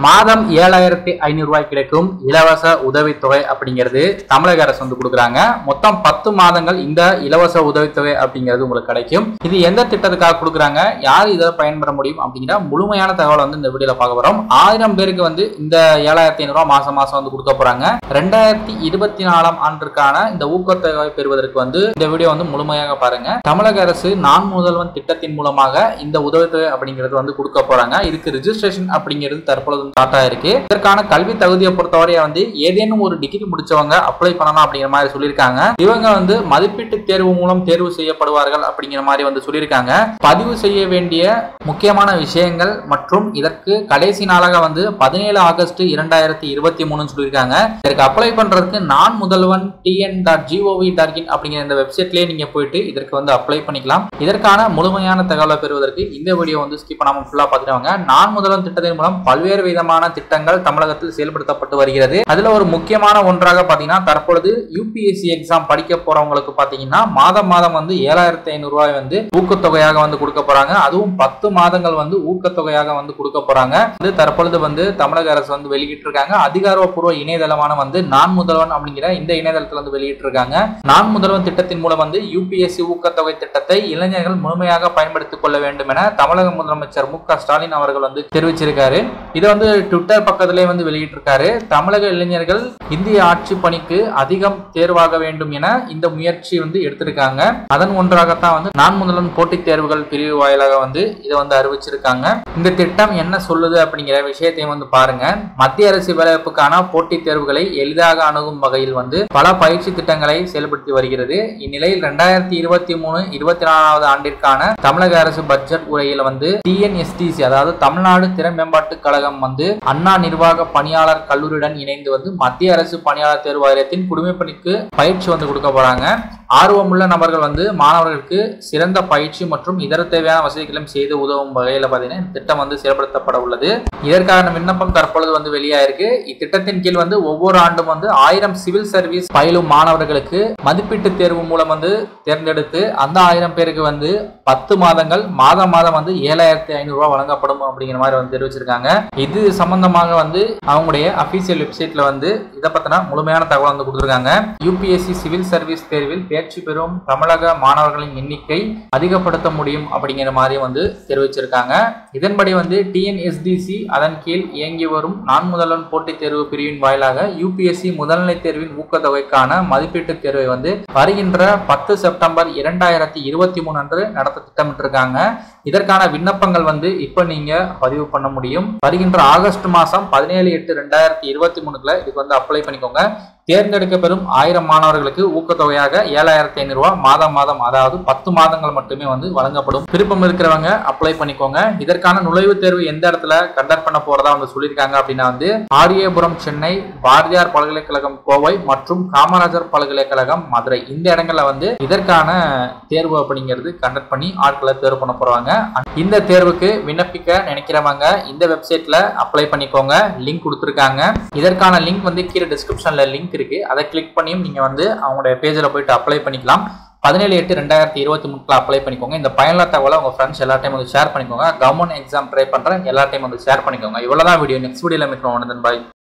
மாதம் ஏழாயிரத்தி ஐநூறு ரூபாய் கிடைக்கும் இலவச உதவித்தொகை அப்படிங்கிறது தமிழக அரசு வந்து கொடுக்குறாங்க மொத்தம் பத்து மாதங்கள் இந்த இலவச உதவித்தொகை அப்படிங்கிறது உங்களுக்கு கிடைக்கும் இது எந்த திட்டத்துக்காக கொடுக்குறாங்க யார் இதை பயன்பெற முடியும் அப்படிங்கிற முழுமையான தகவல் வந்து இந்த வீடியோல பார்க்க போறோம் ஆயிரம் பேருக்கு வந்து இந்த ஏழாயிரத்தி ஐநூறு ரூபாய் மாசம் மாசம் வந்து கொடுக்க போறாங்க ரெண்டாயிரத்தி இருபத்தி நாலாம் ஆண்டிற்கான இந்த ஊக்கத்தொகை பெறுவதற்கு வந்து இந்த வீடியோ வந்து முழுமையாக பாருங்க தமிழக அரசு நான் முதல்வன் திட்டத்தின் மூலமாக இந்த உதவித்தொகை அப்படிங்கிறது வந்து கொடுக்க போறாங்க இதுக்கு ரிஜிஸ்ட்ரேஷன் அப்படிங்கிறது தற்பொழுது ஸ்டார்ட் ஆயிருக்கு இதற்கான கல்வி தகுதியை பொறுத்தவரை வந்து ஏதேனும் ஒரு டிகிரி முடிச்சவங்க அப்ளை பண்ணலாம் அப்படிங்கிற மாதிரி சொல்லியிருக்காங்க இவங்க வந்து மதிப்பீட்டு தேர்வு மூலம் தேர்வு செய்யப்படுவார்கள் அப்படிங்கிற மாதிரி வந்து சொல்லியிருக்காங்க பதிவு செய்ய வேண்டிய முக்கியமான விஷயங்கள் மற்றும் இதற்கு கடைசி நாளாக வந்து பதினேழு ஆகஸ்ட் இரண்டாயிரத்தி இருபத்தி மூணுன்னு சொல்லியிருக்காங்க இதற்கு அப்ளை பண்றதுக்கு நான் Mudhalvan TN dot gov dot in அப்படிங்கிற இந்த வெப்சைட்லயே நீங்க போயிட்டு இதற்கு வந்து அப்ளை பண்ணிக்கலாம் இதற்கான முழுமையான தகவலை பெறுவதற்கு இந்த வீடியோ வந்து ஸ்கிப் பண்ணாம ஃபுல்லா பார்த்துட்டு நான் முதல்வன் திட்டத்தின் மூலம் பல்வேறு விதமான திட்டங்கள் தமிழகத்தில் செயல்படுத்தப்பட்டு வருகிறது அதுல ஒரு முக்கியமான ஒன்றாக பாத்தீங்கன்னா தற்பொழுது யூபிஎஸ்சி எக்ஸாம் படிக்க போறவங்களுக்கு பாத்தீங்கன்னா மாதம் மாதம் வந்து ஏழாயிரத்தி ஐநூறு ரூபாய் வந்து ஊக்கத்தொகையாக வந்து கொடுக்க போறாங்க அதுவும் பத்து மாதங்கள் வந்து ஊக்கத்தொகையாக வந்து கொடுக்க போறாங்க வந்து தற்பொழுது வந்து தமிழக அரசு வந்து வெளியிட்டு இருக்காங்க அதிகாரப்பூர்வ இணையதளமான வந்து நான் முதல்வன் அப்படிங்கிற இந்த இணையதளத்தில் வந்து வெளியிட்டு இருக்காங்க நான் முதல்வன் திட்டத்தின் மூலம் வந்து யூபிஎஸ்சி ஊக்கத்தொகை திட்டத்தை இளைஞர்கள் முழுமையாக பயன்படுத்திக் கொள்ள வேண்டும் என தமிழக முதலமைச்சர் மு க ஸ்டாலின் அவர்கள் வந்து தெரிவிச்சிருக்காரு இதை வந்து ட்விட்டர் பக்கத்திலே வந்து வெளியிட்டிருக்காரு தமிழக இளைஞர்கள் இந்திய ஆட்சி பணிக்கு அதிகம் தேர்வாக வேண்டும் என இந்த முயற்சி வந்து எடுத்திருக்காங்க அதன் ஒன்றாகத்தான் வந்து நான் முதல்வன் போட்டித் தேர்வுகள் பிரிவு வாயிலாக வந்து இதை வந்து அறிவிச்சிருக்காங்க இந்த திட்டம் என்ன சொல்லுது அப்படிங்கிற விஷயத்தையும் வந்து பாருங்க மத்திய அரசு வேலைவாய்ப்புக்கான போட்டித் தேர்வுகளை எளிதாக அணுகும் வகையில் வந்து பல பயிற்சி திட்டங்களை செயல்படுத்தி வருகிறது இந்நிலையில் ரெண்டாயிரத்தி இருபத்தி மூணு இருபத்தி நாலாவது ஆண்டிற்கான தமிழக அரசு பட்ஜெட் உரையில் வந்து டிஎன்எஸ்டிசி அதாவது தமிழ்நாடு திறன் மேம்பாட்டு கழகம் வந்து அண்ணா நிர்வாக பணியாளர் கல்லூரியுடன் இணைந்து வந்து மத்திய அரசு பணியாளர் தேர்வு வாரியத்தின் குடிமைப்பணிக்கு பயிற்சி வந்து கொடுக்க போறாங்க ஆர்வமுள்ள நபர்கள் வந்து மாணவர்களுக்கு சிறந்த பயிற்சி மற்றும் இதர தேவையான வசதிகளும் செய்து உதவும் வகையில் பார்த்தீங்கன்னா இந்த திட்டம் வந்து செயல்படுத்தப்பட உள்ளது இதற்கான விண்ணப்பம் தற்பொழுது வந்து வெளியாயிருக்கு இத்திட்டத்தின் கீழ் வந்து ஒவ்வொரு ஆண்டும் வந்து ஆயிரம் சிவில் சர்வீஸ் பயிலும் மாணவர்களுக்கு மதிப்பீட்டு தேர்வு மூலம் வந்து தேர்ந்தெடுத்து அந்த ஆயிரம் பேருக்கு வந்து பத்து மாதங்கள் மாதம் மாதம் வந்து ஏழாயிரத்தி ஐநூறு ரூபாய் வழங்கப்படும் அப்படிங்கிற மாதிரி வந்து தெரிவிச்சிருக்காங்க இது சம்பந்தமாக வந்து அவங்களுடைய அபிஷியல் வெப்சைட்ல வந்து இதை பத்தின முழுமையான தகவல் வந்து கொடுத்துருக்காங்க யூபிஎஸ்சி சிவில் சர்வீஸ் தேர்வில் தேர்ச்சி பெறும் தமிழக மாணவர்களின் எண்ணிக்கை அதிகப்படுத்த முடியும் அப்படிங்கிற மாதிரி வந்து தெரிவிச்சிருக்காங்க இதன்படி வந்து டிஎன்எஸ்டிசி அதன் கீழ் இயங்கி வரும் நான் முதல்வன் போட்டித் தேர்வு பிரிவின் வாயிலாக யூபிஎஸ்சி முதல்நிலை தேர்வின் ஊக்கத்தொகைக்கான மதிப்பீட்டு தேர்வை வந்து வருகின்ற பத்து செப்டம்பர் இரண்டாயிரத்தி இருபத்தி மூணு அன்று நடத்த திட்டமிட்டிருக்காங்க இதற்கான விண்ணப்பங்கள் வந்து இப்போ நீங்க பதிவு பண்ண முடியும் வருகின்ற ஆகஸ்ட் மாசம் பதினேழு எட்டு ரெண்டாயிரத்தி இருபத்தி மூணுக்குள்ள இதுக்கு வந்து அப்ளை பண்ணிக்கோங்க தேர்ந்தெடுக்க பெறும் ஆயிரம் மாணவர்களுக்கு ஊக்கத்தொகையாக ஏழாயிரத்தி ஐநூறு ரூபாய் மாதம் மாதம் அதாவது பத்து மாதங்கள் மட்டுமே வந்து வழங்கப்படும் விருப்பம் இருக்கிறவங்க அப்ளை பண்ணிக்கோங்க இதற்கான நுழைவுத் தேர்வு எந்த இடத்துல கண்டக்ட் பண்ண போறதா வந்து சொல்லியிருக்காங்க அப்படின்னா வந்து ஆரியபுரம் சென்னை பாரதியார் பல்கலைக்கழகம் கோவை மற்றும் காமராஜர் பல்கலைக்கழகம் மதுரை இந்த இடங்கள்ல வந்து இதற்கான தேர்வு அப்படிங்கிறது கண்டக்ட் பண்ணி ஆட்களை தேர்வு பண்ண போறாங்க இந்த தேர்வுக்கு விண்ணப்பிக்க நினைக்கிறவங்க இந்த வெப்சைட்ல அப்ளை பண்ணிக்கோங்க லிங்க் கொடுத்துருக்காங்க இதற்கான லிங்க் வந்து கீழே டிஸ்கிரிப்ஷன்ல லிங்க் இருக்கு அதை கிளிக் பண்ணியும் நீங்க வந்து அவங்களுடைய பேஜில் போயிட்டு அப்ளை பண்ணிக்கலாம் பதினேழு எட்டு ரெண்டாயிரத்தி இருபத்தி மூணுல அப்ளை பண்ணிக்கோங்க இந்த பயனுள்ள தகவலை உங்க ஃப்ரெண்ட்ஸ் எல்லா டைம் வந்து ஷேர் பண்ணிக்கோங்க கவர்மெண்ட் எக்ஸாம் ட்ரை பண்ற எல்லா டைம் வந்து ஷேர் பண்ணிக்கோங்க இவ்வளவுதான் வீடியோ நெக்ஸ்ட் வீடியோல மீட் பண்ணுவோம் பாய்